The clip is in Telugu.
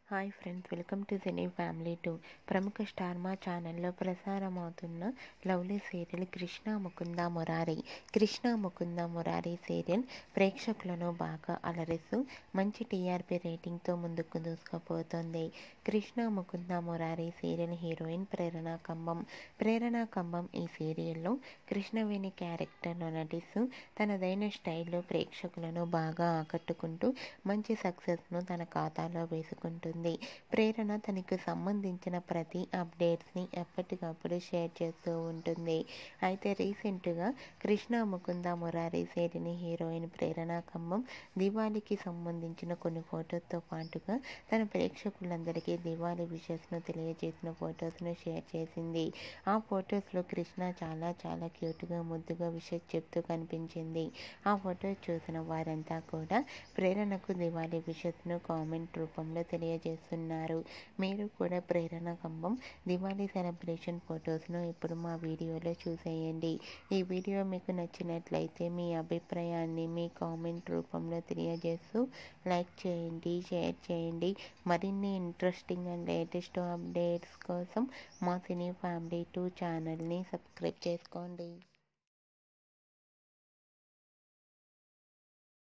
hi friends welcome to cine family two ప్రముఖ స్టార్ మా ఛానల్లో ప్రసారమవుతున్న lovely serial Krishna Mukunda Murari Krishna Mukunda Murari serial ప్రేక్షకులను బాగా అలరిస్తూ మంచి టీఆర్పీ రేటింగ్తో ముందుకు దూసుకుపోతుంది కృష్ణ ముకుంద మురారి సీరియల్ హీరోయిన్ ప్రేరణ కంబం ప్రేరణ కంబం ఈ సీరియల్లో కృష్ణవేణి క్యారెక్టర్లో నటిస్తూ తనదైన స్టైల్లో ప్రేక్షకులను బాగా ఆకట్టుకుంటూ మంచి సక్సెస్ను తన ఖాతాలో వేసుకుంటుంది ప్రేరణ తనకు సంబంధించిన ప్రతి అప్డేట్స్ని ఎప్పటికప్పుడు షేర్ చేస్తూ ఉంటుంది అయితే రీసెంట్గా కృష్ణ ముకుంద మురారి సేరిని హీరోయిన్ ప్రేరణ ఖమ్మం దివాళీకి సంబంధించిన కొన్ని ఫొటోస్తో పాటుగా తన ప్రేక్షకులందరికీ దివాళీ విషెస్ను తెలియజేసిన ఫొటోస్ను షేర్ చేసింది ఆ ఫొటోస్లో కృష్ణ చాలా చాలా క్యూట్గా ముద్దుగా విషెస్ చెప్తూ కనిపించింది ఆ ఫొటోస్ చూసిన వారంతా కూడా ప్రేరణకు దివాళీ విషెస్ను కామెంట్ రూపంలో తెలియజేస్తున్నారు మీరు కూడా ప్రేరణ కంబం దివాళీ సెలబ్రేషన్ ఫొటోస్ను ఇప్పుడు మా వీడియోలో చూసేయండి ఈ వీడియో మీకు నచ్చినట్లయితే మీ అభిప్రాయాన్ని మీ కామెంట్ రూపంలో తెలియజేస్తూ లైక్ చేయండి షేర్ చేయండి మరిన్ని ఇంట్రెస్టింగ్ అండ్ లేటెస్ట్ అప్డేట్స్ కోసం మా సినీ ఫ్యామిలీ టూ ఛానల్ని సబ్స్క్రైబ్ చేసుకోండి